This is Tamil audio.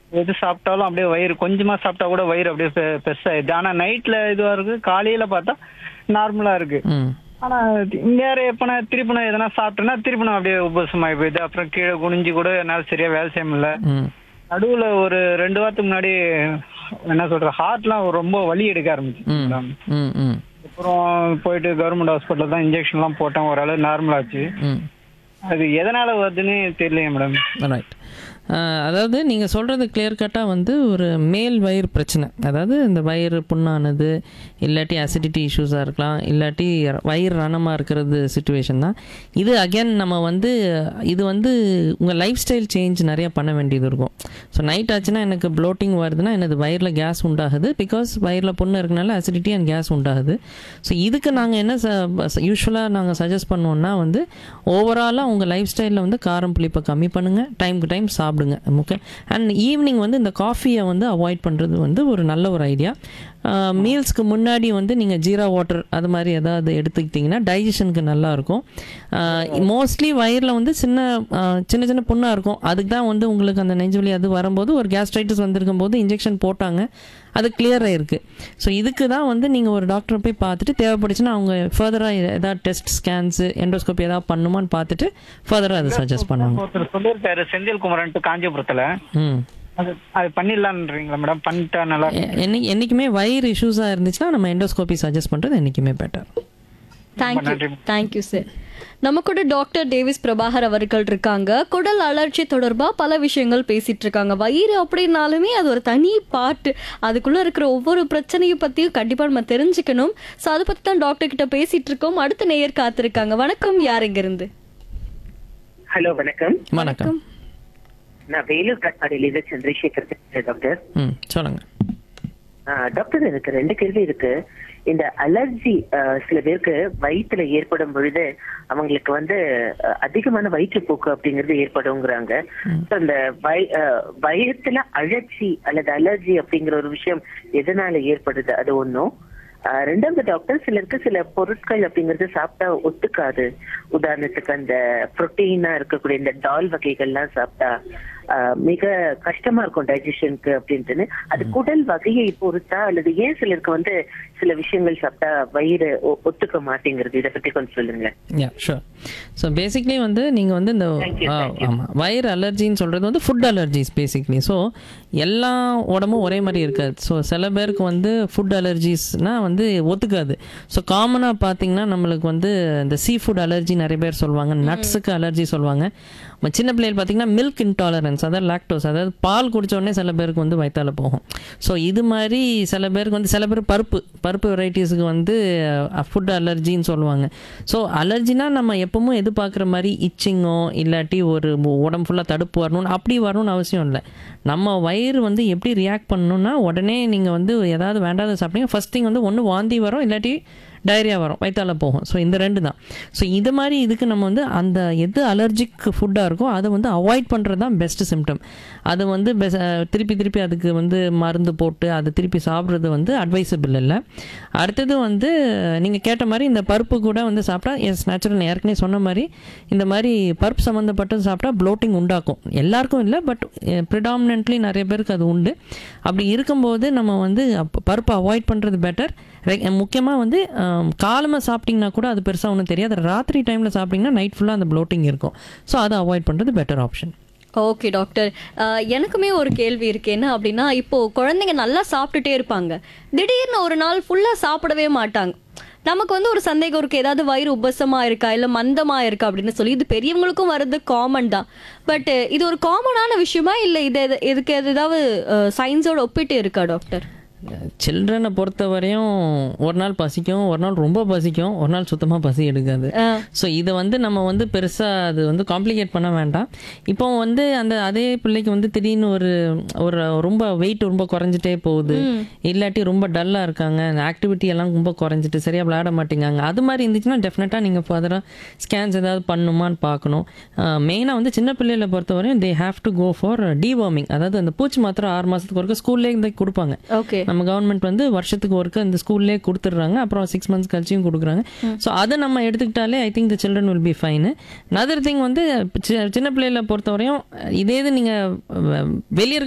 எது சாப்பிட்டாலும் அப்படியே வயிறு கொஞ்சமா சாப்பிட்டா கூட வயிறு அப்படியே பெ- பெருசாயிடுது ஆனா நைட்ல இதுவா இருக்கு காலையில பார்த்தா நார்மலா இருக்கு ம் ஆனா வேற எப்பனா திருப்பி நான் எதனா சாப்பிட்டேன்னா திருப்பி நான் அப்படியே உபசமாயி போயிடுது அப்புறம் கீழே குனிஞ்சு கூட என்னால சரியா வேலை செய்ய முடியல ம் நடுவுல ஒரு ரெண்டு வாரத்துக்கு முன்னாடி என்ன சொல்ற ஹார்ட்லாம் ரொம்ப வலி எடுக்க ஆரம்பிச்சு ம் ம் ம் அப்புறம் போயிட்டு கவர்மெண்ட் ஹாஸ்பிட்டல் தான் இன்ஜெக்ஷன்லாம் போட்டேன் ஓரளவு நார்மல் ஆச்சு ம் அது எதனால வருதுன்னு தெரியலையே மேடம் ரைட் அதாவது நீங்கள் சொல்கிறது கிளியர் கட்டாக வந்து ஒரு மேல் வயிறு பிரச்சனை அதாவது இந்த வயிறு புண்ணானது இல்லாட்டி அசிடிட்டி இஷ்யூஸாக இருக்கலாம் இல்லாட்டி வயிறு ரணமாக இருக்கிறது சுச்சுவேஷன் தான் இது அகைன் நம்ம வந்து இது வந்து உங்கள் லைஃப் ஸ்டைல் சேஞ்ச் நிறைய பண்ண வேண்டியது இருக்கும் ஸோ நைட் ஆச்சுன்னா எனக்கு ப்ளோட்டிங் வருதுன்னா எனது வயிறில் கேஸ் உண்டாகுது பிகாஸ் வயிறில் புண்ணு இருக்கனால அசிடிட்டி அண்ட் கேஸ் உண்டாகுது ஸோ இதுக்கு நாங்கள் என்ன யூஸ்வலாக நாங்கள் சஜஸ்ட் பண்ணுவோம்னா வந்து ஓவராலாக உங்கள் லைஃப் ஸ்டைலில் வந்து காரம் புளிப்பை கம்மி பண்ணுங்கள் டைமுக்கு டைம் சாப்பிடுங்க ஓகே அண்ட் ஈவினிங் வந்து இந்த காஃபியை வந்து அவாய்ட் பண்ணுறது வந்து ஒரு நல்ல ஒரு ஐடியா மீல்ஸ்க்கு முன்னாடி வந்து நீங்கள் ஜீரா வாட்டர் அது மாதிரி ஏதாவது எடுத்துக்கிட்டிங்கன்னா டைஜஷனுக்கு நல்லா இருக்கும் மோஸ்ட்லி வயிறில் வந்து சின்ன ஆஹ், சின்ன சின்ன புண்ணாக இருக்கும் அதுக்கு தான் வந்து உங்களுக்கு அந்த நெஞ்சுவலி அது வரும்போது ஒரு கேஸ்ட்ரைட்டிஸ் வந்திருக்கும் போது இன்ஜெக்ஷன் போட்டாங்க அது கிளியர் ஆயிருக்கு ஸோ இதுக்கு தான் வந்து நீங்கள் ஒரு டாக்டரை போய் பார்த்துட்டு தேவைப்பட்டுச்சுன்னா அவங்க ஃபர்தராக ஏதாவது டெஸ்ட் ஸ்கேன்ஸு எண்டோஸ்கோப்பி ஏதாவது பண்ணுமான்னு பார்த்துட்டு ஃபர்தராக அதை சஜஸ்ட் பண்ணுவாங்க ஒருத்தர் சொல்லியிருக்காரு செந்தில் குமரன்ட்டு காஞ்சிபுரத்துல ம் அது அது பண்ணிடலான்றீங்களா மேடம் பண்ணிட்டா நல்லா இருக்கும். எ- என்னைக்கு என்றைக்குமே வயிறு இஷ்யூஸாக இருந்துச்சுன்னா நம்ம எண்டோஸ்கோப்பி சஜஸ்ட் பண்ணுறது என்றைக்குமே பெட்டர் தேங்க்யூ தேங்க்யூ சார் நம்ம கூட டாக்டர் டேவிஸ் பிரபாகர் அவர்கள் இருக்காங்க குடல் அலர்ச்சி தொடர்பா பல விஷயங்கள் பேசிட்டு இருக்காங்க வயிறு அப்படின்னாலுமே அது ஒரு தனி பாட்டு அதுக்குள்ள இருக்கிற ஒவ்வொரு பிரச்சனையும் பத்தியும் கண்டிப்பா நம்ம தெரிஞ்சுக்கணும் ஸோ அதை பத்தி தான் டாக்டர் கிட்ட பேசிட்டு இருக்கோம் அடுத்த நேயர் காத்திருக்காங்க வணக்கம் யார் இங்க இருந்து ஹலோ வணக்கம் வணக்கம் நான் வேலூர் கட்பாடியிலிருந்து சந்திரசேகர் பேசுறேன் டாக்டர் ம் சொல்லுங்கள் ஆ, டாக்டர் எனக்கு ரெண்டு கேள்வி இருக்கு இந்த அலர்ஜி சில பேருக்கு வயிற்றுல ஏற்படும் பொழுது அவங்களுக்கு வந்து அ, அதிகமான வயிற்றுப்போக்கு அப்படிங்கிறது ஏற்படுங்கிறாங்க So, இந்த வய- அ, வயித்துல அழற்சி அல்லது அலர்ஜி அப்படிங்கிற ஒரு விஷயம் எதனால ஏற்படுது அது ஒண்ணும் ஆ, ரெண்டாவது டாக்டர் சிலருக்கு சில பொருட்கள் அப்படிங்கறது சாப்பிட்டா ஒத்துக்காது உதாரணத்துக்கு அந்த புரோட்டீனா இருக்கக்கூடிய இந்த டால் வகைகள்லாம் சாப்பிட்டா ஆ, மிக கஷ்டமா இருக்கும் டைஜஷனுக்கு அப்படின்ட்டுன்னு அது குடல் வகையை பொறுத்தா அல்லது ஏன் சிலருக்கு வந்து சில விஷயங்கள் சாப்பிட்டா வயிறு ஒ- ஒத்துக்க மாட்டேங்கிறது இதை பத்தி கொஞ்சம் சொல்லுங்க யா ஷூர் ஸோ பேசிக்லி வந்து நீங்கள் வந்து இந்த Thank you, thank you. ஆமாம் வயிறு அலர்ஜின்னு சொல்கிறது வந்து ஃபுட் அலர்ஜிஸ் பேசிக்லி ஸோ எல்லா உடம்பும் ஒரே மாதிரி இருக்காது ஸோ சில பேருக்கு வந்து ஃபுட் அலர்ஜிஸ்னால் வந்து ஒத்துக்காது ஸோ காமனாக பார்த்தீங்கன்னா நம்மளுக்கு வந்து இந்த சீ ஃபுட் அலர்ஜி நிறைய பேர் சொல்லுவாங்க நட்ஸுக்கு அலர்ஜி சொல்லுவாங்க ம- சின்ன பிள்ளைகள் பார்த்தீங்கன்னா மில்க் இன்டாலரன்ஸ் அதாவது லாக்டோஸ் அதாவது பால் குடிச்ச உடனே சில பேருக்கு வந்து வயிற்றால போகும் ஸோ இது மாதிரி சில பேருக்கு வந்து சில பேர் பருப்பு பருப்பு வெரைட்டிஸுக்கு வந்து ஃபுட் அலர்ஜின்னு சொல்லுவாங்க ஸோ அலர்ஜினா நம்ம எப்பவும் எதிர்பார்க்குற மாதிரி இச்சிங்கோ இல்லாட்டி ஒரு மு- உடம்பு ஃபுல்லாக தடுப்பு வரணும்னு அப்படி வரணும்னு அவசியம் இல்லை நம்ம வயிறு வந்து எப்படி ரியாக்ட் பண்ணணும்னா உடனே நீங்கள் வந்து ஏதாவது வேண்டாத சாப்பிட்டீங்க ஃபர்ஸ்ட் திங் வந்து ஒன்று வாந்தி வரும் இல்லாட்டி டைரியா வரும் வயிற்றால போகும் ஸோ இந்த ரெண்டு தான் ஸோ இது மாதிரி இதுக்கு நம்ம வந்து அந்த எது அலர்ஜிக் ஃபுட்டாக இருக்கோ அதை வந்து அவாய்ட் பண்ணுறது தான் பெஸ்ட் சிம்டம் அது வந்து பெஸ் திருப்பி திருப்பி அதுக்கு வந்து மருந்து போட்டு அதை திருப்பி சாப்பிட்றது வந்து அட்வைசபிள் இல்லை அடுத்தது வந்து நீங்கள் கேட்ட மாதிரி இந்த பருப்பு கூட வந்து சாப்பிட்டா எஸ் நேச்சுரல் ஏற்கனவே சொன்ன மாதிரி இந்த மாதிரி பருப்பு சம்மந்தப்பட்டது சாப்பிட்டா ப்ளோட்டிங் உண்டாக்கும் எல்லாருக்கும் இல்லை பட் ப்ரிடாமினென்ட்லி நிறைய பேருக்கு அது உண்டு அப்படி இருக்கும்போது நம்ம வந்து அப்ப பருப்பை அவாய்ட் பண்ணுறது பெட்டர் முக்கியமாக வந்து காலமாக சாப்பிட்டிங்கன்னா கூட அது பெருசாக ஒன்றும் தெரியாது ராத்திரி டைமில் சாப்பிட்டிங்கன்னா நைட் ஃபுல்லாக அந்த ப்ளோட்டிங் இருக்கும் ஸோ அதை அவாய்ட் பண்ணுறது better option okay doctor ah, எனக்குமே ஒரு கேள்வி இருக்கு என்ன அப்படின்னா இப்போ குழந்தைங்க நல்லா சாப்பிட்டுட்டே இருப்பாங்க திடீர்னு ஒரு நாள் ஃபுல்லா சாப்பிடவே மாட்டாங்க நமக்கு வந்து ஒரு சந்தேகம் இருக்கு ஏதாவது வயிறு உபசமா இருக்கா இல்ல மந்தமா இருக்கா அப்படின்னு சொல்லி இது பெரியவங்களுக்கும் வர்றது காமன் தான் பட் இது ஒரு காமனான விஷயமா இல்ல இது எது- இதுக்கு ஏதாவது சயின்ஸோட ஒப்பிட்டு இருக்கா டாக்டர் சில்ட்ரனை பொறுத்த வரையும் ஒரு நாள் பசிக்கும் ஒரு நாள் ரொம்ப பசிக்கும் ஒரு நாள் சுத்தமாக பசி எடுக்காது ஸோ இதை வந்து நம்ம வந்து பெருசாக அது வந்து காம்ப்ளிகேட் பண்ண வேண்டாம் இப்போ வந்து அந்த அதே பிள்ளைக்கு வந்து திடீர்னு ஒரு ஒரு ரொம்ப வெயிட் ரொம்ப குறைஞ்சிட்டே போகுது இல்லாட்டி ரொம்ப டல்லாக இருக்காங்க அந்த ஆக்டிவிட்டி எல்லாம் ரொம்ப குறைஞ்சிட்டு சரியாக விளையாட மாட்டேங்காங்க அது மாதிரி இருந்துச்சுன்னா டெஃபினட்டாக நீங்கள் ஃபர்தராக ஸ்கேன்ஸ் ஏதாவது பண்ணுமான்னு பார்க்கணும் மெயினாக வந்து சின்ன பிள்ளைகளை பொறுத்தவரையும் they have to go for deworming அதாவது அந்த பூச்சி மாத்திரம் ஆறு மாதத்துக்கு ஒருக்க ஸ்கூல்லேயே இந்த கொடுப்பாங்க ஓகே நம்ம கவர்மெண்ட் வந்து வருஷத்துக்கு ஒருக்க இந்த ஸ்கூல்லே கொடுத்துட்றாங்க அப்புறம் சிக்ஸ் மந்த்ஸ் கழிச்சியும் கொடுக்குறாங்க ஸோ அதை நம்ம எடுத்துக்கிட்டாலே I think the children will be fine another thing வந்து சி- சின்ன பிள்ளைகளை பொறுத்தவரையும் இதே இது நீங்கள் வெளியே இருக்க